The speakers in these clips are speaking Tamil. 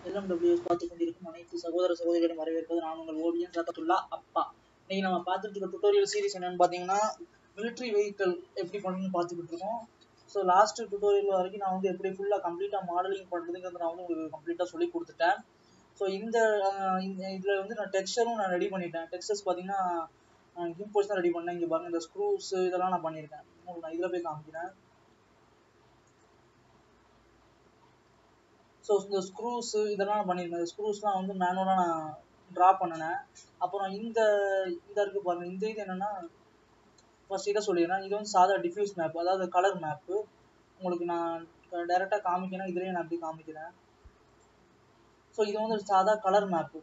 எல்எம்டபிள்யூஎஸ் பார்த்து கொண்டிருக்கும் அனைத்து சகோதர சகோதரிகளும் வரவேற்பது நான் உங்கள் ஓவியன் சத்தத்துல்லா அப்பா இன்னைக்கு நம்ம பார்த்துட்டு இருக்க டுட்டோரியல் சீரிஸ் என்னன்னு பார்த்தீங்கன்னா மிலிட்ரி வெஹிக்கல் எப்படி பண்ணணும்னு பார்த்துக்கிட்டு இருக்கோம் ஸோ லாஸ்ட் டுட்டோரியல் வரைக்கும் நான் வந்து எப்படி ஃபுல்லாக கம்ப்ளீட்டாக மாடலிங் பண்ணுறதுங்கிறது நான் வந்து உங்களுக்கு கம்ப்ளீட்டாக சொல்லி கொடுத்துட்டேன் ஸோ இந்த அஹ், இந்த இதில் வந்து நான் டெக்ஸ்டரும் நான் ரெடி பண்ணிட்டேன் டெக்ஸ்டர்ஸ் பார்த்தீங்கன்னா இம்போர்ட்ஸ் தான் ரெடி பண்ணேன் இங்கே பாருங்க இந்த ஸ்க்ரூஸ் இதெல்லாம் நான் பண்ணியிருக்கேன் உங்களுக்கு நான் இதில் போய் காமிக்கிறேன் ஸோ இந்த ஸ்க்ரூஸ் இதெல்லாம் நான் பண்ணியிருக்கேன் இந்த ஸ்க்ரூஸ்லாம் வந்து மேனுவலாக நான் ட்ரா பண்ணினேன் அப்புறம் இந்த இந்த இருக்கு பாருங்க இந்த இது என்னன்னா ஃபர்ஸ்ட் இதை சொல்லிடுறேன் இது வந்து சாதா டிஃப்யூஸ் மேப் அதாவது கலர் மேப்பு உங்களுக்கு நான் டைரெக்டாக காமிக்கிறேன் இதுலேயே நான் அப்படி காமிக்கிறேன் ஸோ இது வந்து ஒரு சாதா கலர் மேப்பு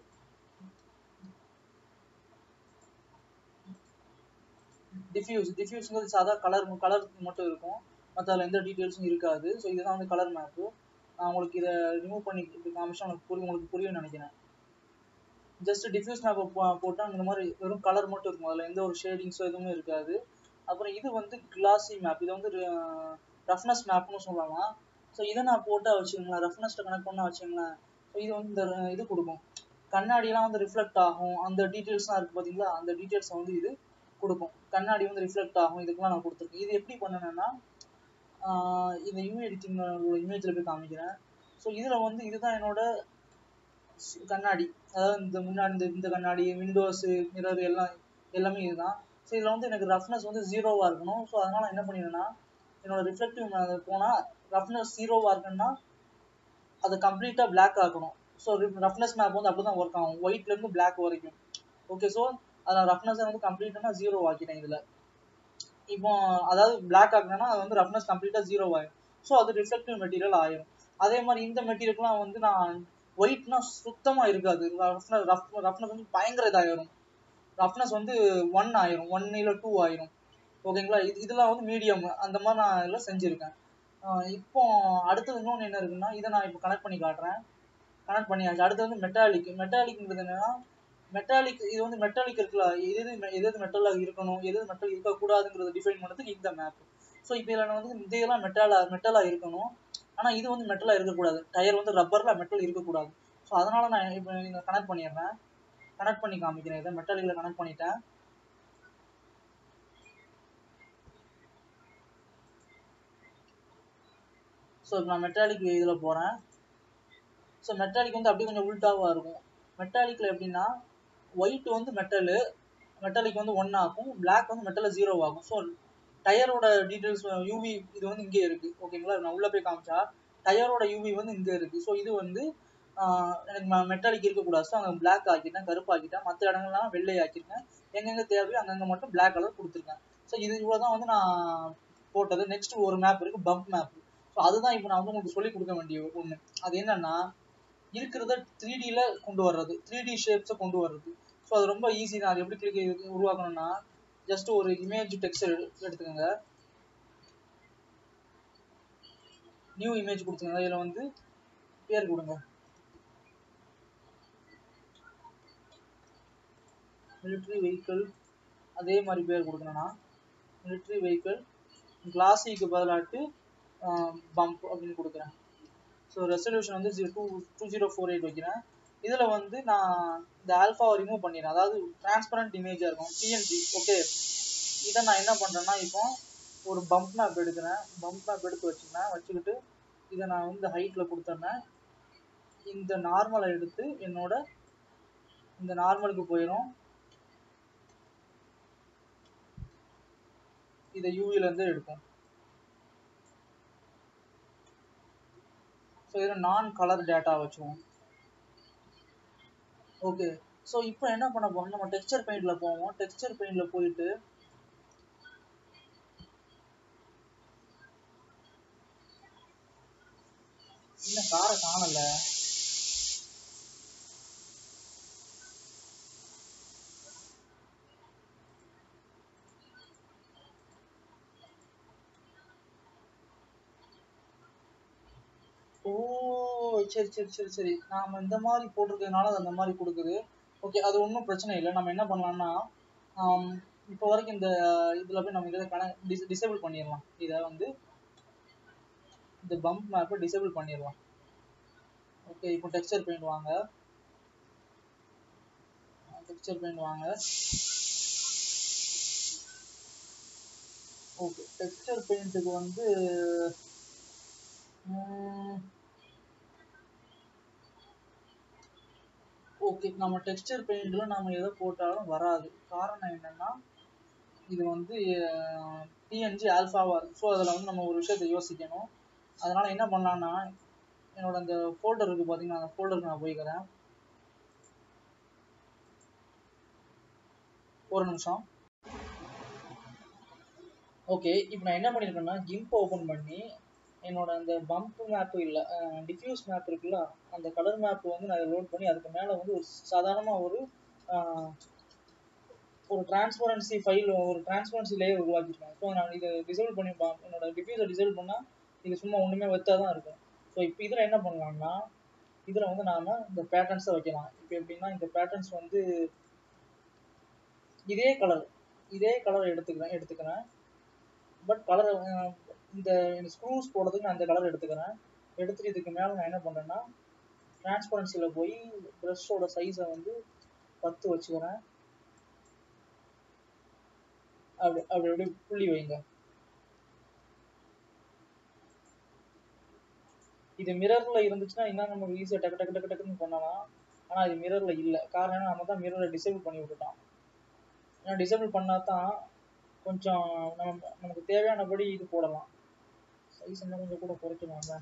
டிஃப்யூஸ் டிஃப்யூஸ்ங்கிறது சாதா கலர் கலர் மட்டும் இருக்கும் மற்ற அதில் எந்த டீட்டெயில்ஸும் இருக்காது ஸோ இதுதான் வந்து கலர் மேப்பு நான் உங்களுக்கு இதை ரிமூவ் பண்ணி இப்படி காமிச்சா உங்களுக்கு புரியும் உங்களுக்கு புரியும்னு நினைக்கிறேன் ஜஸ்ட் டிஃப்யூஸ் மேப் போட்டால் இந்த மாதிரி வெறும் கலர் மட்டும் இருக்கும் அதில் எந்த ஒரு ஷேடிங்ஸோ எதுவுமே இருக்காது அப்புறம் இது வந்து கிளாசி மேப் இது வந்து ரஃப்னஸ் மேப்னு சொல்லலாம் ஸோ இதை நான் போட்டால் வச்சுக்கோங்களேன் ரஃப்னஸ்ட்டை கனெக்ட் பண்ணால் வச்சுங்களேன் ஸோ இது வந்து இந்த இது கொடுக்கும் கண்ணாடியெல்லாம் வந்து ரிஃப்ளெக்ட் ஆகும் அந்த டீட்டெயில்ஸ்லாம் இருக்குது பார்த்தீங்களா அந்த டீட்டெயில்ஸை வந்து இது கொடுக்கும் கண்ணாடி வந்து ரிஃப்ளெக்ட் ஆகும் இதுக்கெல்லாம் நான் கொடுத்துருக்கேன் இது எப்படி பண்ணணும்னா ஆஹ் இந்த இமேஜ் எடிட்டிங் இமேஜில் போய் காமிக்கிறேன் ஸோ இதில் வந்து இதுதான் என்னோட ஸ்- கண்ணாடி அதாவது இந்த முன்னாடி இந்த இந்த கண்ணாடி விண்டோஸு மிரர் எல்லாம் எல்லாமே இதுதான் ஸோ இதில் வந்து எனக்கு ரஃப்னஸ் வந்து ஜீரோவாக இருக்கணும் ஸோ அதனால் நான் என்ன பண்ணிடுறேன்னா என்னோட ரிஃப்ளெக்டிவ் போனால் ரஃப்னஸ் ஜீரோவாக இருக்குன்னா அதை கம்ப்ளீட்டாக Black ஆக்கணும் ஸோ ரஃப்னஸ் மேப் வந்து அப்படி தான் ஒர்க் ஆகும் ஒயிட்லேருந்து Black வரைக்கும் ஓகே ஸோ அதில் ரஃப்னஸை வந்து கம்ப்ளீட்டாக ஜீரோ ஆக்கிட்டேன் இதில் இப்போ அதாவது Black ஆக்கணும்னா அது வந்து ரஃப்னஸ் கம்ப்ளீட்டாக ஜீரோ ஆயிடும் ஸோ அது ரிஃப்ளெக்டிவ் மெட்டீரியல் ஆயிரும் அதே மாதிரி இந்த மெட்டீரியலுக்குலாம் வந்து நான் ஒயிட்னா சுத்தமாக இருக்காது ரஃப்னஸ் ரஃப் ரஃப்னஸ் வந்து பயங்கர இதாயிரும் ரஃப்னஸ் வந்து ஒன் ஆயிரும் ஒன் இல்லை டூ ஆயிரும் ஓகேங்களா இது இதெல்லாம் வந்து மீடியம் அந்த மாதிரி நான் எல்லாம் செஞ்சுருக்கேன் ஆஹ் இப்போ அடுத்தது இன்னொன்று என்ன இருக்குன்னா இதை நான் இப்போ கனெக்ட் பண்ணி காட்டுறேன் கனெக்ட் பண்ணியாச்சு அடுத்து வந்து மெட்டாலிக் மெட்டாலிக்ங்கிறது என்னன்னா மெட்டாலிக் இது வந்து மெட்டாலிக் இருக்குல்ல எது எது me- எது எது மெட்டலாக இருக்கணும் எது எது மெட்டல் இருக்கக்கூடாதுங்கிறத டிஃபைன் பண்ணதுக்கு இந்த மேப் ஸோ இப்போ இதில் வந்து இந்த இதெல்லாம் மெட்டலாக மெட்டலாக இருக்கணும் ஆனால் இது வந்து மெட்டலாக இருக்கக்கூடாது டயர் வந்து ரப்பரில் மெட்டல் இருக்கக்கூடாது ஸோ அதனால நான் இப்போ இதை கனெக்ட் பண்ணிடுறேன் கனெக்ட் பண்ணி காமிக்கிறேன் இதை மெட்டாலிக்கில் கனெக்ட் பண்ணிட்டேன் ஸோ இப்போ நான் மெட்டாலிக் இதில் போகிறேன் ஸோ மெட்டாலிக் வந்து அப்படியே கொஞ்சம் உல்டாவாக இருக்கும் மெட்டாலிக்கில் எப்படின்னா ஒயிட் வந்து மெட்டலு மெட்டாலிக் வந்து ஒன் ஆகும் Black வந்து மெட்டலில் ஜீரோ ஆகும் ஸோ டயரோட டீட்டெயில்ஸ் யூவி இது வந்து இங்கே இருக்குது ஓகேங்களா நான் உள்ளே போய் காமிச்சா டயரோட யூவி வந்து இங்கே இருக்குது ஸோ இது வந்து ஆஹ், எனக்கு மெட்டாலிக் இருக்கக்கூடாது ஸோ அங்கே Black ஆக்கிட்டேன் கருப்பாக்கிட்டேன் மற்ற இடங்கள்லாம் வெள்ளை ஆக்கியிருக்கேன் எங்கெங்கே தேவையோ அங்கங்கே மட்டும் Black கலர் கொடுத்துருக்கேன் ஸோ இது இவ்வளோ தான் வந்து நான் போட்டது நெக்ஸ்ட் ஒரு மேப் இருக்குது பம்ப் மேப் ஸோ அதுதான் இப்போ நான் வந்து உங்களுக்கு சொல்லி கொடுக்க வேண்டிய ஒன்று அது என்னன்னா இருக்கிறத த்ரீ டியில் கொண்டு வர்றது த்ரீ டி ஷேப்ஸை கொண்டு வர்றது ஸோ அது ரொம்ப ஈஸி தான் அது எப்படி கிளிக் உருவாக்கணும்னா ஜஸ்ட் ஒரு இமேஜ் டெக்ஸ்ட் எடுத்துக்கோங்க நியூ இமேஜ் கொடுத்துக்கோங்க இதில் வந்து பேர் கொடுங்க மிலிட்ரி வெஹிக்கிள் அதே மாதிரி பேர் கொடுக்கணும்னா மிலிட்ரி வெஹிக்கிள் கிளாசிக்கு பதிலாட்டு பம்ப் அப்படின்னு கொடுக்குறேன் ஸோ ரெசல்யூஷன் வந்து two two zero four eight வைக்கிறேன் இதில் வந்து நான் இந்த ஆல்ஃபாவை ரிமூவ் பண்ணிடுறேன் அதாவது டிரான்ஸ்பரண்ட் இமேஜாக இருக்கும் டிஎன்ஜி ஓகே இதை நான் என்ன பண்ணுறேன்னா இப்போ ஒரு பம்ப் மேப் எடுக்கிறேன் பம்ப் மேப் எடுத்து வச்சுக்கிறேன் வச்சுக்கிட்டு இதை நான் வந்து ஹைட்டில் கொடுத்துட்றேன் இந்த நார்மலை எடுத்து என்னோட இந்த நார்மலுக்கு போயிடும் இதை யூவிலேருந்து எடுக்கும் ஸோ இதில் நான் கலர் டேட்டா வச்சுவோம் ஓகே ஸோ இப்போ என்ன பண்ண போறோம் நம்ம டெக்ஸ்சர் பெயிண்டில் போவோம் டெக்ஸ்சர் பெயிண்டில் போயிட்டு இன்னும் காரை காணல ஓ சரி சரி சரி சரி நாம இந்த மாதிரி போட்டிருக்கிறதுனால அது அந்த மாதிரி கொடுக்குது ஓகே அது ஒன்றும் பிரச்சனை இல்லை நம்ம என்ன பண்ணலாம்னா ஆம், இப்போ வரைக்கும் இந்த இதில் போய் நம்ம இதை கனெக்ட் டிஸ் டிசேபிள் பண்ணிடலாம் இதை வந்து இந்த பம்ப் மேப்பை டிசேபிள் பண்ணிடலாம் ஓகே இப்போ டெக்ஸ்சர் பெயிண்ட் வாங்க டெக்ஸ்சர் பெயிண்ட் வாங்க ஓகே டெக்ஸ்சர் பெயிண்ட்டுக்கு வந்து ஓகே நம்ம டெக்ஸ்சர் பெயிண்டில் நம்ம எதை போட்டாலும் வராது காரணம் என்னென்னா இது வந்து டிஎன்ஜி ஆல்ஃபாவாக இருக்குது ஸோ அதில் வந்து நம்ம ஒரு விஷயத்தை யோசிக்கணும் அதனால் என்ன பண்ணலான்னா என்னோட அந்த ஃபோல்டர் இருக்குது பார்த்தீங்கன்னா அந்த ஃபோல்டருக்கு நான் போய்க்கிறேன் ஒரு நிமிஷம் ஓகே இப்போ நான் என்ன பண்ணியிருக்கேன்னா கிம்ப் ஓப்பன் பண்ணி என்னோட அந்த பம்ப் மேப்பு இல்லை டிஃப்யூஸ் மேப் இருக்குல்ல அந்த கலர் மேப் வந்து நான் லோட் பண்ணி அதுக்கு மேலே வந்து ஒரு சாதாரணமாக ஒரு ஒரு டிரான்ஸ்பரன்சி ஃபைல் ஒரு டிரான்ஸ்பரன்சி லேயர் உருவாக்கியிருக்கேன் ஸோ நான் இதை டிசேபிள் பண்ணி என்னோட டிஃப்யூஸை டிசேபிள் பண்ணால் இது சும்மா ஒன்றுமே வைத்தா தான் இருக்கும் ஸோ இப்போ இதில் என்ன பண்ணலாம்னா இதில் வந்து நாம் இந்த பேட்டர்ன்ஸை வைக்கலாம் இப்போ எப்படின்னா இந்த பேட்டர்ன்ஸ் வந்து இதே கலர் இதே கலர் எடுத்துக்கிறேன் எடுத்துக்கிறேன் பட் கலர் இந்த ஸ்க்ரூஸ் போடுறதுக்கு நான் இந்த கலர் எடுத்துக்கிறேன் எடுத்துட்டு இதுக்கு மேலே நான் என்ன பண்ணுறேன்னா டிரான்ஸ்பரன்சியில் போய் ப்ரெஷ்ஷோட சைஸை வந்து பத்து வச்சுக்கிறேன் அப்படி அப்படி அப்படி புள்ளி வைங்க இது மிரரில் இருந்துச்சுன்னா இன்னும் நமக்கு ஈஸியாக டக்கு டக்கு டக்கு டக்குன்னு பண்ணலாம் ஆனால் இது மிரரில் இல்லை காரணம் நம்ம தான் மிரரை டிசேபிள் பண்ணி விட்டுட்டோம் ஏன்னா டிசேபிள் பண்ணால் தான் கொஞ்சம் நம்ம நமக்கு தேவையானபடி இது போடலாம் சைஸ் இன்னும் கொஞ்சம் கூட குறைக்கலாம்ல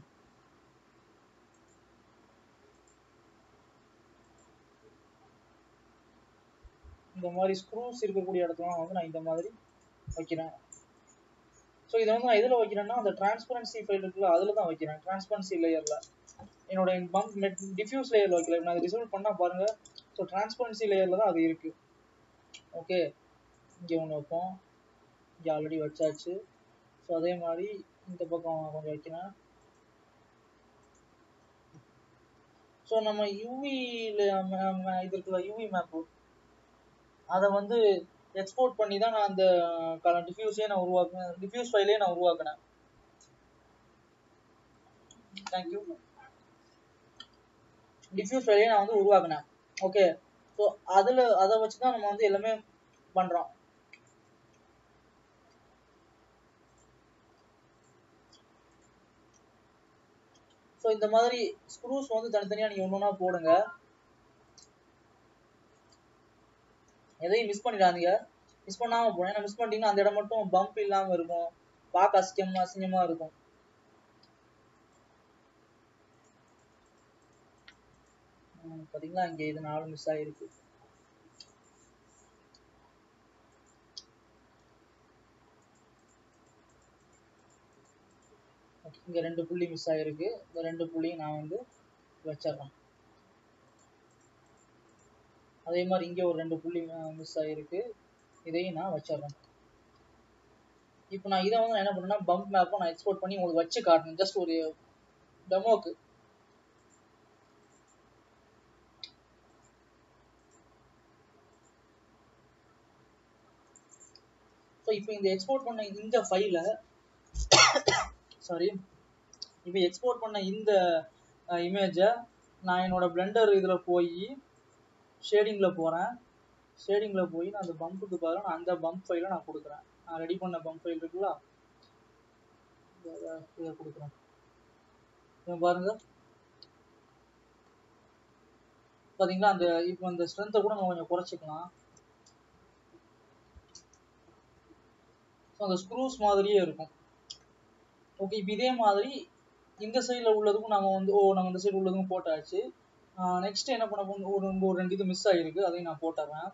இந்த மாதிரி ஸ்க்ரூஸ் இருக்கக்கூடிய இடத்துலாம் வந்து நான் இந்த மாதிரி வைக்கிறேன் ஸோ இதை வந்து நான் எதில் வைக்கிறேன்னா அந்த டிரான்ஸ்பரன்சி ஃபைல் இருக்குல்ல அதில் தான் வைக்கிறேன் டிரான்ஸ்பரன்சி லேயரில் என்னோட பம்ப் நெட் டிஃப்யூஸ் லேயரில் வைக்கல நான் ரிசல்ட் பண்ணால் பாருங்கள் ஸோ டிரான்ஸ்பரன்சி லேயரில் தான் அது இருக்குது ஓகே இங்கே ஒன்று வைப்போம் இங்கே ஆல்ரெடி வச்சாச்சு ஸோ அதே மாதிரி இந்த பக்கம் கொஞ்சம் வைக்கிறேன் ஸோ நம்ம யூவியில் இது இருக்குல்ல யூவி மேப்பு அதை வந்து எக்ஸ்போர்ட் பண்ணி தான் நான் அந்த டிஃப்யூஸே நான் உருவாக்குனேன் டிஃப்யூஸ் ஃபைலே நான் உருவாக்கினேன் தேங்க்யூ டிஃப்யூஸ் ஃபைலே நான் வந்து உருவாக்கினேன் ஓகே ஸோ அதில் அதை வச்சு தான் நம்ம வந்து எல்லாமே பண்ணுறோம் ஸோ இந்த மாதிரி ஸ்க்ரூஸ் வந்து தனித்தனியாக நீங்கள் ஒன்று ஒன்றா போடுங்க எதையும் மிஸ் பண்ணிடாதீங்க மிஸ் பண்ணாமல் போனேன் ஏன்னா மிஸ் பண்ணிட்டீங்கன்னா அந்த இடம் மட்டும் பம்ப் இல்லாமல் இருக்கும் பார்க்க அசிங்கமாக அசிங்கமாக இருக்கும் பார்த்தீங்களா இங்கே இது நாலு மிஸ் ஆகிருக்கு இங்கே ரெண்டு புள்ளி மிஸ் ஆகிருக்கு இந்த ரெண்டு புள்ளியும் நான் வந்து வச்சிட்றேன் அதே மாதிரி இங்கே ஒரு ரெண்டு புள்ளி மிஸ் ஆகிருக்கு இதையும் நான் வச்சிட்றேன் இப்போ நான் இதை வந்து என்ன பண்ணேன்னா பம்ப் மேப்பை நான் எக்ஸ்போர்ட் பண்ணி உங்களுக்கு வச்சு காட்டணும் ஜஸ்ட் ஒரு டெமோக்கு ஸோ இப்போ இந்த எக்ஸ்போர்ட் பண்ண இந்த ஃபைலை சாரி இப்போ எக்ஸ்போர்ட் பண்ண இந்த இமேஜை நான் என்னோட பிளெண்டர் இதில் போய் ஷேடிங்கில் போகிறேன் ஷேடிங்கில் போய் நான் அந்த பம்புக்கு பதிலாக நான் அந்த பம்ப் ஃபைலை நான் கொடுக்குறேன் நான் ரெடி பண்ண பம்ப் ஃபைல் இருக்குல்ல இதை கொடுக்குறேன் இவன் பாருங்க பார்த்தீங்களா அந்த இப்போ அந்த ஸ்ட்ரென்த்தை கூட நம்ம கொஞ்சம் குறைச்சிக்கலாம் ஸோ அந்த ஸ்க்ரூஸ் மாதிரியே இருக்கும் ஓகே இப்போ இதே மாதிரி இந்த சைடில் உள்ளதுக்கும் நம்ம வந்து ஓ நம்ம இந்த சைடு உள்ளதுக்கும் போட்டாச்சு நெக்ஸ்ட் என்ன பண்ண போகணும் ஒரு ஒரு ரெண்டு இது மிஸ் ஆகிருக்கு அதையும் நான் போட்டுறேன்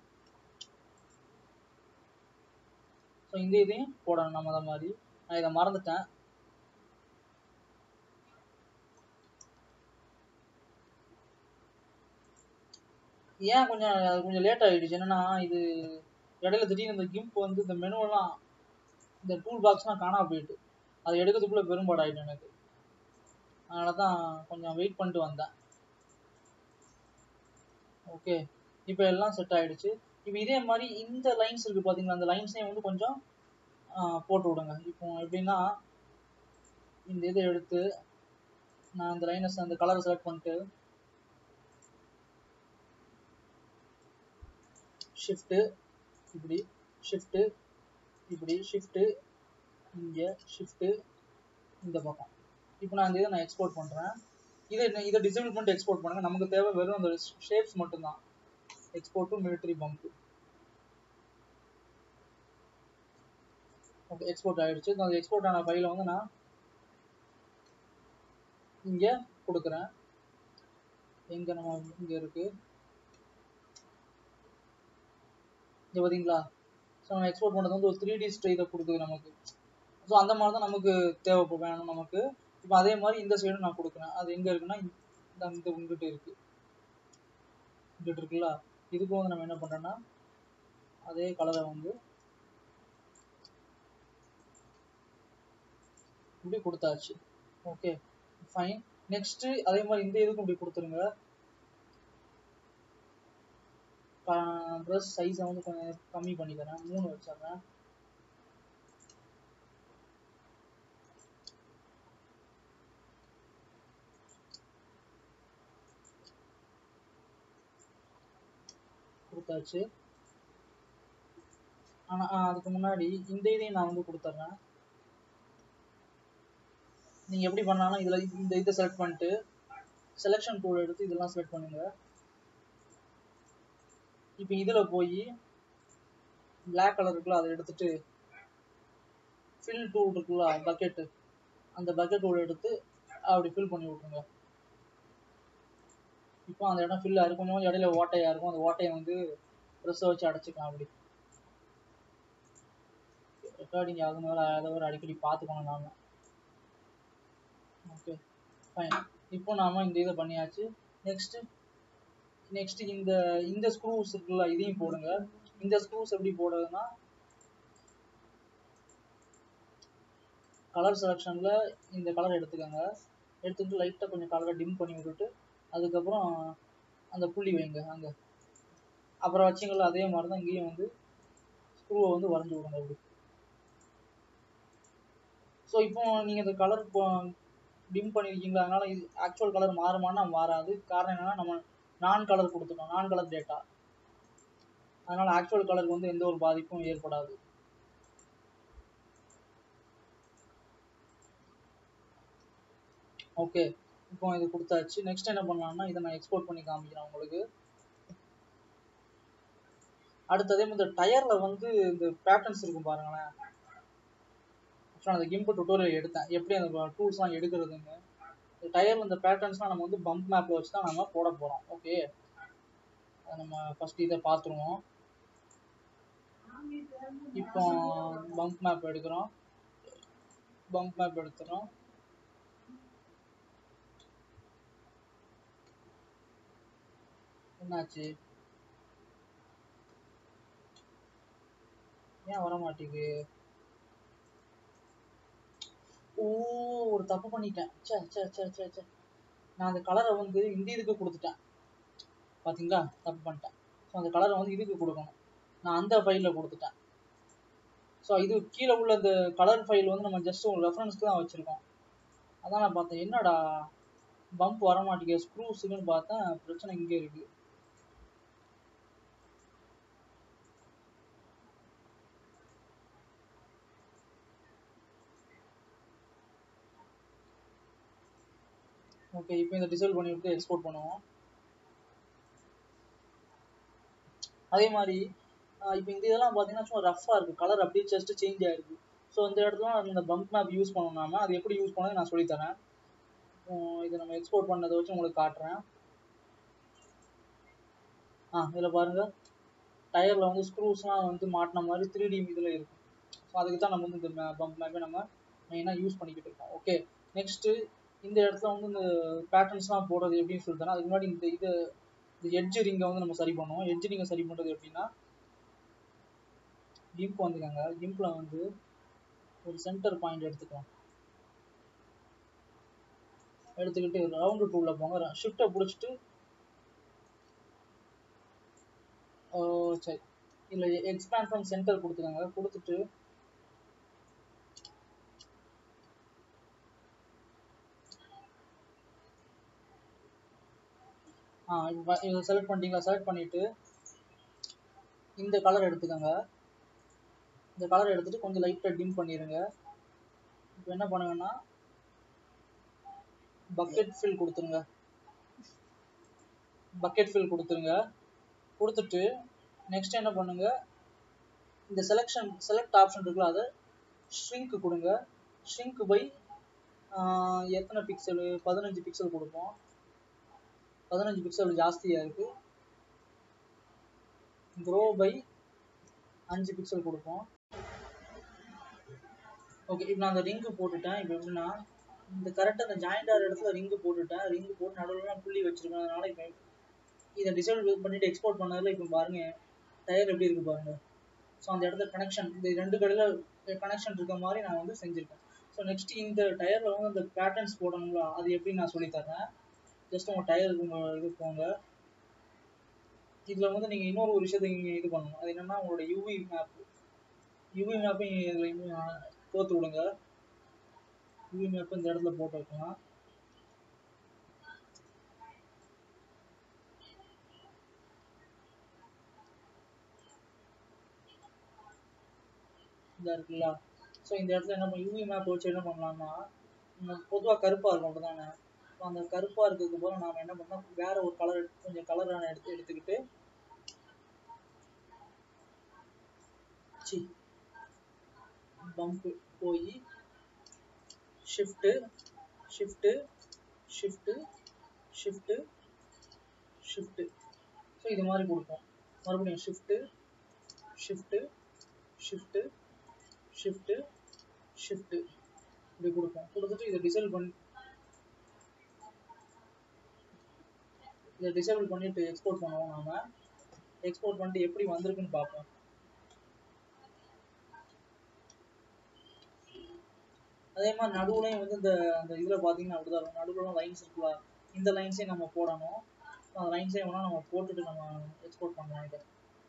ஸோ இந்த இதையும் போடணும் நம்ம அதை மாதிரி நான் இதை மறந்துட்டேன் ஏன் கொஞ்சம் அது கொஞ்சம் லேட் ஆகிடுச்சு என்னன்னா இது இடையில திடீர்னு இந்த கிம்ப் வந்து இந்த மெனுவெல்லாம் இந்த டூல் பாக்ஸ்லாம் காணாம போயிட்டு அதை எடுக்கிறதுக்குள்ள பெரும்பாடாயிட்டு எனக்கு அதனால தான் கொஞ்சம் வெயிட் பண்ணிட்டு வந்தேன் ஓகே இப்போ எல்லாம் செட் ஆயிடுச்சு இப்போ இதே மாதிரி இந்த லைன்ஸ் இருக்குது பார்த்தீங்களா அந்த லைன்ஸையும் வந்து கொஞ்சம் போட்டு விடுங்க இப்போ எப்படின்னா இந்த இதை எடுத்து நான் அந்த லைனை அந்த கலரை செலக்ட் பண்ணிட்டு ஷிஃப்ட்டு இப்படி ஷிஃப்ட்டு இப்படி ஷிஃப்ட்டு இங்கே ஷிஃப்ட்டு இந்த பக்கம் இப்போ நான் இந்த இதை நான் எக்ஸ்போர்ட் பண்ணுறேன் இதை என்ன- இதை டிசேபிள் பண்ணிட்டு எக்ஸ்போர்ட் பண்ணுங்க நமக்கு தேவை வெறும் அந்த ஷேப்ஸ் மட்டும்தான் export to military bump okay export ஆயிடுச்சு இந்த அந்த எக்ஸ்போர்ட் ஆன ஃபைலை வந்து நான் இங்கே கொடுக்குறேன் எங்கே நம்ம இங்கே இருக்கு இங்கே பார்த்தீங்களா ஸோ நம்ம எக்ஸ்போர்ட் பண்ணது வந்து ஒரு த்ரீ டி இதை கொடுக்குது நமக்கு ஸோ அந்த மாதிரி தான் நமக்கு தேவைப்படும் வேணும் நமக்கு இப்போ அதே மாதிரி இந்த சைடும் நான் கொடுக்குறேன் அது எங்கே இருக்குன்னா இந்த இந்த இங்கிட்ட இருக்கு இங்கிட்ட இருக்குல்ல இதுக்கும் வந்து நம்ம என்ன பண்ணுறோன்னா அதே கலரை வந்து இப்படி கொடுத்தாச்சு ஓகே ஃபைன் நெக்ஸ்ட் அதே மாதிரி இந்த இதுக்கும் இப்படி கொடுத்துருங்க ப்ரெஸ் சைஸை வந்து கொஞ்சம் கம்மி பண்ணிக்கிறேன் மூணு வச்சிடுறேன் கொடுத்தாச்சு ஆனால் அதுக்கு முன்னாடி இந்த இதையும் நான் வந்து கொடுத்துட்றேன் நீங்கள் எப்படி பண்ணாலும் இதில் இந்த இதை செலக்ட் பண்ணிட்டு செலெக்ஷன் டூல் எடுத்து இதெல்லாம் செலக்ட் பண்ணுங்க இப்போ இதில் போய் பிளாக் கலர் இருக்குல்ல அதை எடுத்துட்டு ஃபில் டூல் இருக்குல்ல பக்கெட்டு அந்த பக்கெட் டூல் எடுத்து அப்படி ஃபில் பண்ணி விட்ருங்க இப்போ அந்த இடம் ஃபில் ஆகும் கொஞ்சம் கொஞ்சம் இடையில ஓட்டையாக இருக்கும் அந்த ஓட்டையை வந்து ப்ரெஸ்ஸை வச்சு அடைச்சிக்கலாம் அப்படி ரெக்கார்டிங் ஆகும்போது அதை ஒரு அடிக்கடி பார்த்துக்கணும் நாம ஓகே ஃபைன் இப்போ நாம இந்த இதை பண்ணியாச்சு நெக்ஸ்ட் நெக்ஸ்ட் இந்த இந்த ஸ்க்ரூஸ் இருக்குல்ல இதையும் போடுங்க இந்த ஸ்க்ரூஸ் எப்படி போடுறதுன்னா கலர் செலெக்ஷனில் இந்த கலர் எடுத்துக்கோங்க எடுத்துக்கிட்டு லைட்டாக கொஞ்சம் கலரை டிம் பண்ணி விட்டுட்டு அதுக்கப்புறம் அந்த புள்ளி வைங்க அங்கே அப்புறம் வச்சிங்களா அதே மாதிரி தான் இங்கேயும் வந்து ஸ்க்ரூவை வந்து வரைஞ்சி விடுங்க அப்படி ஸோ இப்போ நீங்கள் இந்த கலர் டிம் பண்ணியிருக்கீங்களா அதனால இது ஆக்சுவல் கலர் மாறுமானா மாறாது காரணம் என்னன்னா நம்ம நான் கலர் கொடுத்துட்டோம் நான் கலர் டேட்டா அதனால ஆக்சுவல் கலருக்கு வந்து எந்த ஒரு பாதிப்பும் ஏற்படாது ஓகே இப்போ இது கொடுத்தாச்சு நெக்ஸ்ட் என்ன பண்ணலாம்னா இதை நான் எக்ஸ்போர்ட் பண்ணி காமிக்கிறேன் உங்களுக்கு அடுத்து அதே மாதிரி இந்த டயர்ல வந்து இந்த பேட்டர்ன்ஸ் இருக்கும் பாருங்களேன் ஆக்சுவலாக அந்த கிம்பு டுட்டோரியல் எடுத்தேன் எப்படி அந்த டூல்ஸ்லாம் எடுக்கிறதுன்னு டயர்ல இந்த பேட்டர்ன்ஸ்லாம் நம்ம வந்து பம்ப் மேப்ல வச்சு தான் நம்ம போட போறோம் ஓகே நம்ம ஃபர்ஸ்ட் இதை பார்த்துருவோம் இப்போ பம்ப் மேப் எடுக்கிறோம் பம்ப் மேப் எடுத்துறோம் என்னாச்சு ஏன் வர மாட்டேங்குது ஓ ஒரு தப்பு பண்ணிட்டேன் ச்சே ச்சே ச்சே ச்சே ச்சே நான் அந்த கலரை வந்து இந்த இதுக்கு கொடுத்துட்டேன் பாத்தீங்களா தப்பு பண்ணிட்டேன் ஸோ அந்த கலரை வந்து இதுக்கு கொடுக்கணும் நான் அந்த ஃபைலில் கொடுத்துட்டேன் ஸோ இது கீழே உள்ள அந்த கலர் ஃபைல் வந்து நம்ம ஜஸ்ட் ஒரு ரெஃபரன்ஸ்க்கு தான் வச்சுருக்கோம் அதான் நான் பார்த்தேன் என்னடா பம்ப் வர மாட்டேங்குது ஸ்க்ரூஸுக்குன்னு பார்த்தேன் பிரச்சனை இங்கே இருக்கு ஓகே இப்போ இந்த டிசேபிள் பண்ணி விட்டு எக்ஸ்போர்ட் பண்ணுவோம் அதே மாதிரி இப்போ இந்த இதெல்லாம் பார்த்தீங்கன்னா சும்மா ரஃப்பாக இருக்குது கலர் அப்படியே ஜஸ்ட் சேஞ்ச் ஆயிருக்கு ஸோ இந்த இடத்துல இந்த பம்ப் மேப் யூஸ் பண்ணோம்னாம அது எப்படி யூஸ் பண்ணது நான் சொல்லித்தரேன் இதை நம்ம எக்ஸ்போர்ட் பண்ணதை வச்சு உங்களுக்கு காட்டுறேன் ஆ இதில் பாருங்கள் டயரில் வந்து ஸ்க்ரூஸ்லாம் வந்து மாட்டின மாதிரி த்ரீ டி இதில் இருக்கும் ஸோ அதுக்கு தான் நம்ம வந்து இந்த பம்ப் மேப்பே நம்ம மெயினாக யூஸ் பண்ணிக்கிட்டு இருக்கோம் ஓகே நெக்ஸ்ட்டு இந்த இடத்துல வந்து இந்த பேட்டர்ன்ஸ்லாம் போடுறது எப்படின்னு சொல்லித்தரேன் அதுக்கு முன்னாடி இந்த இது இந்த எட்ஜ் ரிங்கை வந்து நம்ம சரி பண்ணுவோம் எட்ஜ் ரிங்கை சரி பண்ணுறது எப்படின்னா கிம்ப் வந்துக்கோங்க கிம்பில் வந்து ஒரு சென்டர் பாயிண்ட் எடுத்துக்கலாம் எடுத்துக்கிட்டு ரவுண்டு டூவில் போங்க ஷிஃப்ட்டை பிடிச்சிட்டு சரி இல்லை எக்ஸ்பேண்ட் ஃப்ரம் சென்டர் கொடுத்துக்கோங்க கொடுத்துட்டு ஆ இதை செலக்ட் பண்ணிட்டீங்களா செலக்ட் பண்ணிவிட்டு இந்த கலர் எடுத்துக்கோங்க இந்த கலர் எடுத்துட்டு கொஞ்சம் லைட்டாக டிம் பண்ணிடுங்க இப்போ என்ன பண்ணுங்கன்னா பக்கெட் ஃபில் கொடுத்துருங்க பக்கெட் ஃபில் கொடுத்துருங்க கொடுத்துட்டு நெக்ஸ்ட் என்ன பண்ணுங்க இந்த செலெக்ஷன் செலக்ட் ஆப்ஷன் இருக்குல்ல அதை ஷ்ரிங்க் கொடுங்க ஷ்ரிங்க் பை எத்தனை பிக்சல் பதினஞ்சு பிக்சல் கொடுப்போம் பதினஞ்சு பிக்சல் ஜாஸ்தியாக இருக்குது க்ரோ பை அஞ்சு பிக்சல் கொடுப்போம் ஓகே இப்போ நான் அந்த ரிங்கு போட்டுட்டேன் இப்போ எப்படின்னா இந்த கரெக்டாக அந்த ஜாயிண்ட் ஆகிற இடத்துல ரிங்கு போட்டுட்டேன் ரிங்கு போட்டு நடுவில் புள்ளி வச்சிருக்கேன் அதனால இப்போ இதை டிசைட் பண்ணிட்டு எக்ஸ்போர்ட் பண்ணதில் இப்போ பாருங்க டயர் எப்படி இருக்கு பாருங்க ஸோ அந்த இடத்துல கனெக்ஷன் இந்த ரெண்டு கடையில் கனெக்ஷன் இருக்க மாதிரி நான் வந்து செஞ்சுருக்கேன் ஸோ நெக்ஸ்ட் இந்த டயரில் வந்து அந்த பேட்டர்ன்ஸ் போடணுங்களா அது எப்படி நான் சொல்லித்தரேன் ஜஸ்ட் உங்கள் டயருக்கு உங்கள் இது போங்க இதில் வந்து நீங்கள் இன்னொரு ஒரு விஷயத்தை நீங்கள் இது பண்ணணும் அது என்னென்னா உங்களோட யூவி மேப் யூவி மேப்பை இதில் கோத்து விடுங்க யூவி மேப் இந்த இடத்துல போட்டு வைக்கலாம் இதா இருக்குல்ல ஸோ இந்த இடத்துல என்ன பண்ண யூவி மேப் வச்சு என்ன பண்ணலாம்னா பொதுவாக கருப்பாக இருக்கும் அப்படிதானே ஸோ அந்த கருப்பாக இருக்கிறதுக்கு போல நாம் என்ன பண்ணோம் வேற ஒரு கலர் கொஞ்சம் கலரான எடுத்து எடுத்துக்கிட்டு சி பம்ப் போய் shift shift shift shift shift so இது மாதிரி கொடுப்போம் மறுபடியும் shift shift shift shift shift இப்படி கொடுப்போம் கொடுத்துட்டு இதை டிசேபிள் பண்ணி இதை டிசேபிள் பண்ணிட்டு எக்ஸ்போர்ட் பண்ணுவோம் நாம எக்ஸ்போர்ட் பண்ணிட்டு எப்படி வந்திருக்குன்னு பார்ப்போம் அதே மாதிரி நடுவுலையும் வந்து இந்த அந்த இதில் பார்த்தீங்கன்னா அப்படிதான் இருக்கும் நடுவுலாம் லைன்ஸ் இருக்குல்ல இந்த லைன்ஸையும் நம்ம போடணும் அந்த லைன்ஸையும் வேணால் நம்ம போட்டுட்டு நம்ம எக்ஸ்போர்ட் பண்ணலாம் இதை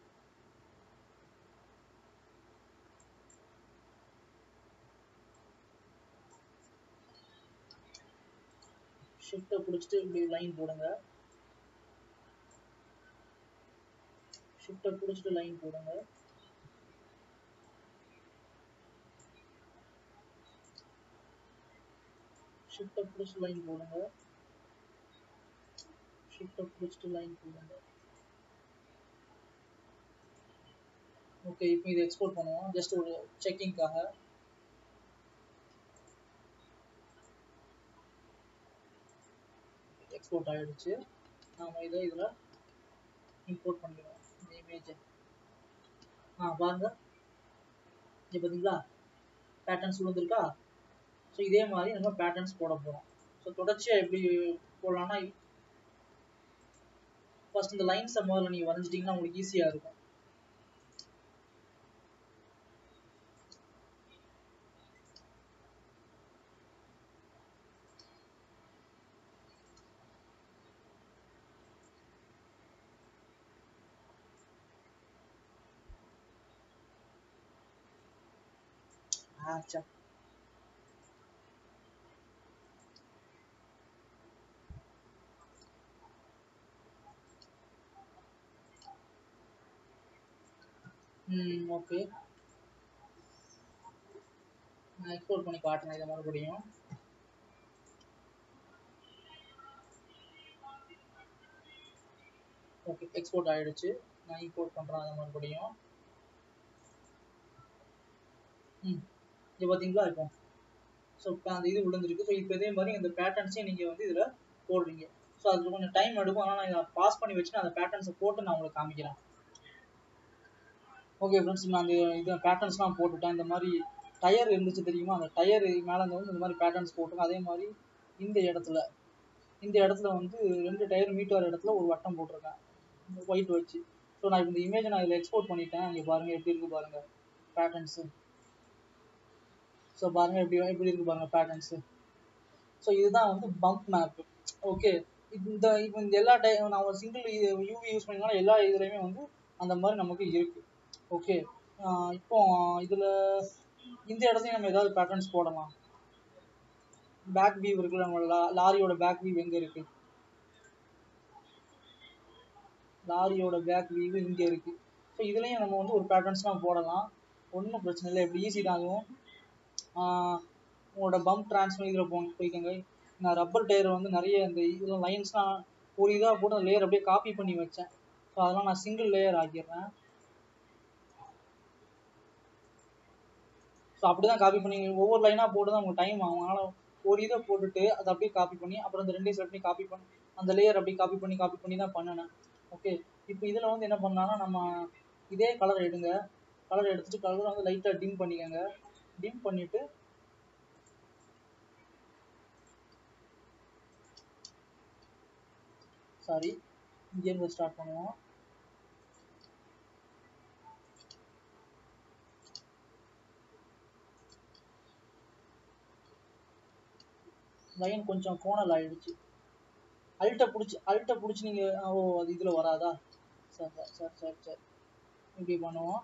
ஷிஃப்ட்டை பிடிச்சிட்டு இப்படி லைன் போடுங்க ஷிஃப்ட்டை பிடிச்சிட்டு லைன் போடுங்க ஷிஃப்ட்டை பிடிச்சிட்டு லைன் போடுங்க ஷிஃப்ட்டை பிடிச்சிட்டு லைன் போடுங்க ஓகே இப்போ இதை எக்ஸ்போர்ட் பண்ணுவோம் ஜஸ்ட் ஒரு செக்கிங்காக எக்ஸ்போர்ட் ஆகிடுச்சு நாம் இதை இதில் இம்போர்ட் பண்ணிடுவோம் இந்த இமேஜை ஆ பாருங்க இது பார்த்தீங்களா பேட்டர்ன்ஸ் விழுந்திருக்கா ஸோ இதே மாதிரி நம்ம பேட்டர்ன்ஸ் போட போகிறோம் ஸோ தொடர்ச்சியாக எப்படி போடலாம்னா ஃபர்ஸ்ட் இந்த லைன்ஸை முதல்ல நீங்கள் வரைஞ்சிட்டிங்கன்னா உங்களுக்கு ஈஸியாக இருக்கும் ஆச்சா ம் ஓகே நான் எக்ஸ்போர்ட் பண்ணி காட்டுறேன் இதை மறுபடியும் ஓகே எக்ஸ்போர்ட் ஆயிடுச்சு நான் இம்போர்ட் பண்ணுறேன் அதை மறுபடியும் ம் இது பார்த்தீங்களா இப்போ ஸோ அந்த இது விழுந்துருக்கு ஸோ இப்போ இதே மாதிரி இந்த பேட்டர்ன்ஸையும் நீங்கள் வந்து இதில் போடுறீங்க ஸோ அதுக்கு கொஞ்சம் டைம் எடுக்கும் ஆனால் நான் இதை பாஸ் பண்ணி வச்சுட்டு அந்த பேட்டர்ன்ஸை போட்டு நான் உங்களுக்கு காமிக்கிறேன் ஓகே ஃப்ரெண்ட்ஸ் நான் அந்த இது பேட்டர்ன்ஸ்லாம் போட்டுட்டேன் இந்த மாதிரி டயர் இருந்துச்சு தெரியுமா அந்த டயர் மேலே வந்து இந்த மாதிரி பேட்டர்ன்ஸ் போட்டுருக்கேன் அதே மாதிரி இந்த இடத்துல இந்த இடத்துல வந்து ரெண்டு டயர் மீட் வர இடத்துல ஒரு வட்டம் போட்டிருக்கேன் ஒயிட் வச்சு ஸோ நான் இப்போ இந்த இமேஜை நான் இதில் எக்ஸ்போர்ட் பண்ணிட்டேன் இங்கே பாருங்கள் எப்படி இருக்குது பாருங்கள் பேட்டர்ன்ஸு ஸோ பாருங்கள் எப்படி எப்படி இருக்குது பாருங்கள் பேட்டர்ன்ஸு ஸோ இதுதான் வந்து பம்ப் மேப்பு ஓகே இந்த இப்போ இந்த எல்லா டை நான் ஒரு சிங்கிள் யூவி யூஸ் பண்ணினாலும் எல்லா இதுலேயுமே வந்து அந்த மாதிரி நமக்கு இருக்குது ஓகே இப்போ இதில் இந்த இடத்துலையும் நம்ம ஏதாவது பேட்டர்ன்ஸ் போடலாம் பேக் வியூ இருக்குல்ல நம்ம லா லாரியோட பேக் வியூ எங்கே இருக்குது லாரியோட பேக் வியூ இங்கே இருக்குது ஸோ இதுலேயும் நம்ம வந்து ஒரு பேட்டர்ன்ஸ்லாம் போடலாம் ஒன்றும் பிரச்சனை இல்லை இப்படி ஈஸி தான் அதுவும் ஆஹ் உங்களோட பம்ப் ட்ரான்ஸ்ஃபர் இதில் போ போய்க்கோங்க நான் ரப்பர் டயர் வந்து நிறைய இந்த இதில் லைன்ஸ்லாம் ஒரு இதாக போட்டு அந்த லேயர் அப்படியே காப்பி பண்ணி வச்சேன் ஸோ அதெல்லாம் நான் சிங்கிள் லேயர் ஆக்கிடுறேன் ஸோ அப்படி தான் காப்பி பண்ணி ஒவ்வொரு லைனாக போட்டு தான் உங்களுக்கு டைம் ஆகும் அதனால் ஒரு இதை போட்டுட்டு அதை அப்படியே காப்பி பண்ணி அப்புறம் இந்த ரெண்டையும் செலக்ட் பண்ணி காப்பி பண்ணி அந்த லேயர் அப்படியே காப்பி பண்ணி காப்பி பண்ணி தான் பண்ணினேன் ஓகே இப்போ இதில் வந்து என்ன பண்ணலாம்னா நம்ம இதே கலர் எடுங்க கலர் எடுத்துட்டு கலரை வந்து லைட்டாக டிம் பண்ணிக்கோங்க டிம் பண்ணிவிட்டு சாரி இங்கேருந்து ஸ்டார்ட் பண்ணுவோம் லைன் கொஞ்சம் கோணல் ஆயிடுச்சு அல்ட்டை பிடிச்சி அல்ட்டை பிடிச்சி நீங்கள் ஓ அது இதில் வராதா சரி சரி சரி சரி சரி இப்படி பண்ணுவோம்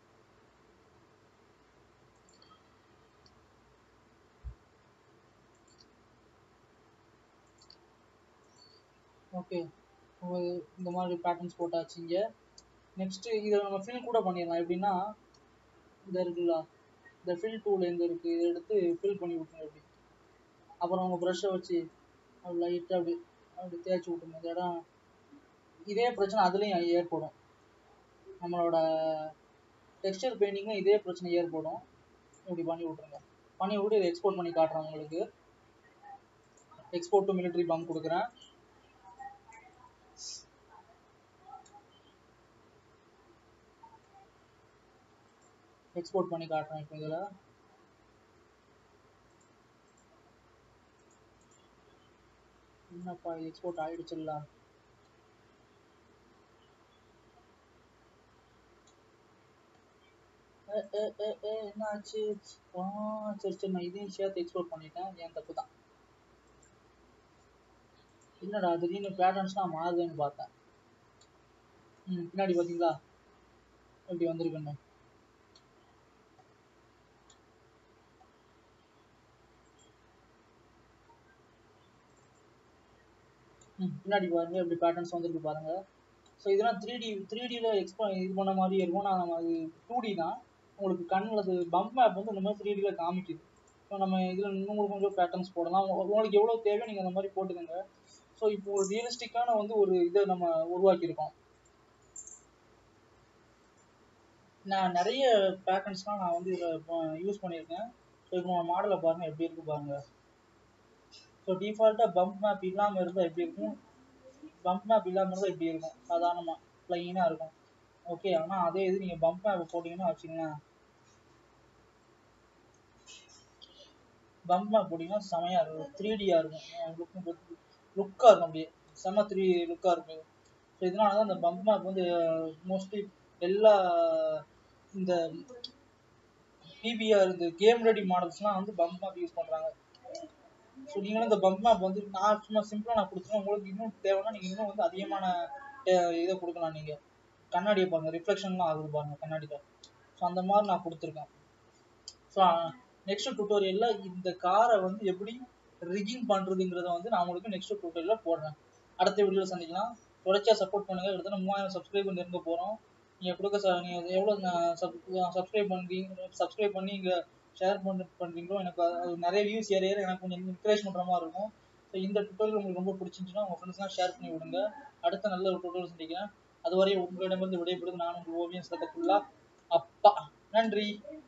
ஓகே இந்த மாதிரி பேட்டர்ன்ஸ் போட்டாச்சு இங்கே நெக்ஸ்ட்டு இதை நம்ம ஃபில் கூட பண்ணிடலாம் எப்படின்னா இந்த இருக்குல்ல இந்த ஃபில் டூல் எங்கே இருக்குது இதை எடுத்து ஃபில் பண்ணி விட்டுருங்க இப்படி அப்புறம் உங்கள் ப்ரஷ்ஷை வச்சு அப்படி லைட்டாக அப்படி அப்படி தேய்ச்சி விட்டுருங்க இந்த இடம் இதே பிரச்சனை அதுலேயும் ஏற்படும் நம்மளோட டெக்ஸ்டர் பெயிண்டிங்கும் இதே பிரச்சனை ஏற்படும் இப்படி பண்ணி விட்ருங்க பண்ணி விட்டு இதை எக்ஸ்போர்ட் பண்ணி காட்டுறேன் உங்களுக்கு எக்ஸ்போர்ட் டு மிலிட்ரி பம்ப் கொடுக்குறேன் எக்ஸ்போர்ட் பண்ணி காட்டுறேன் இப்போ இதில் என்னப்பா இது எக்ஸ்போர்ட் ஆயிடுச்சுல்ல ஏ, ஏ, ஏ, ஏ, என்னாச்சு ஆ சரி சரி நான் இதையும் சேர்த்து எக்ஸ்போர்ட் பண்ணிட்டேன் என் தப்பு தான் என்னடா திடீர்னு பேட்டர்ன்ஸ்லாம் மாறுதுன்னு பார்த்தேன் ம் பின்னாடி பார்த்தீங்களா எப்படி வந்திருக்குன்னு ம் பின்னாடி பாருங்க எப்படி பேட்டர்ன்ஸ் வந்திருக்கு பாருங்க ஸோ இதெல்லாம் த்ரீ டி த்ரீ டியில் எக்ஸ்பா இது பண்ண மாதிரி இருக்கும் நான் நம்ம அது டூ டி தான் உங்களுக்கு கண்ணில் அது பம்ப் மேப் வந்து இந்த மாதிரி த்ரீ டியில் காமிக்குது ஸோ நம்ம இதில் இன்னும் கொஞ்சம் பேட்டர்ன்ஸ் போடலாம் உங்க- உங்களுக்கு எவ்வளோ தேவையோ நீங்கள் அந்த மாதிரி போட்டுக்கோங்க ஸோ இப்போ ஒரு ரியலிஸ்டிக்கான வந்து ஒரு இதை நம்ம உருவாக்கியிருக்கோம் நான் நிறைய பேட்டர்ன்ஸ்லாம் நான் வந்து இதில் யூஸ் பண்ணியிருக்கேன் ஸோ இப்போ நம்ம மாடலை பாருங்கள் எப்படி இருக்கு பாருங்க ஸோ டிஃபால்ட்டாக பம்ப் மேப் இல்லாமல் இருந்தால் எப்படி இருக்கும் பம்ப் மேப் இல்லாமல் இருந்தால் இப்படி இருக்கும் சாதாரணமாக ப்ளைனாக இருக்கும் ஓகே ஆனால் அதே இது நீங்கள் பம்ப் மேப் போட்டிங்கன்னா வச்சுங்களேன் பம்ப் மேப் போட்டிங்கன்னா செமையாக இருக்கும் த்ரீ டியாக இருக்கும் லுக்கும் லுக்காக இருக்கும் அப்படியே செம த்ரீ லுக்காக இருக்கும் ஸோ இதனால தான் இந்த பம்ப் மேப் வந்து மோஸ்ட்லி எல்லா இந்த பிபிஆர் இந்த கேம் ரெடி மாடல்ஸ்லாம் வந்து பம்ப் மேப் யூஸ் பண்ணுறாங்க ஸோ நீங்களும் இந்த பம்ப் மேப் வந்து நான் சும்மா சிம்பிளாக நான் கொடுத்துருவேன் உங்களுக்கு இன்னும் தேவைன்னா நீங்கள் இன்னும் வந்து அதிகமான அஹ், இதை கொடுக்கலாம் நீங்கள் கண்ணாடியை பாருங்க ரிஃப்ளெக்ஷன்லாம் ஆகுது பாருங்க கண்ணாடியில் ஸோ அந்த மாதிரி நான் கொடுத்துருக்கேன் ஸோ நெக்ஸ்ட் டுட்டோரியலில் இந்த காரை வந்து எப்படி ரிகிங் பண்ணுறதுங்கிறத வந்து நான் உங்களுக்கு நெக்ஸ்ட் டுட்டோரியலில் போடுறேன் அடுத்த வீடியோவில் சந்திக்கலாம் தொடர்ச்சியாக சப்போர்ட் பண்ணுங்கள் கிட்டத்தட்ட மூவாயிரம் சப்ஸ்கிரைபர் நெருங்க போகிறோம் நீங்கள் கொடுக்க ச நீங்கள் எவ்வளோ சப்ஸ்கிரைப் பண்ணுறீங்க சப்ஸ்கிரைப் பண்ணி இங்கே ஷேர் பண்ணி பண்ணுறீங்களோ எனக்கு அது அது நிறைய வியூஸ் ஏற ஏற எனக்கு கொஞ்சம் என்கரேஜ் பண்ணுற மாதிரி இருக்கும் ஸோ இந்த டுட்டோரியல் உங்களுக்கு ரொம்ப பிடிச்சிருந்துச்சுன்னா உங்கள் ஃப்ரெண்ட்ஸ்லாம் ஷேர் பண்ணி விடுங்க அடுத்த நல்ல ஒரு டுட்டோரியல் சந்திக்கிறேன் அதுவரை உங்களிடமிருந்து விடைபெறுது நான் உங்கள் ஓவியம் சதக்குள்ளா அப்பா நன்றி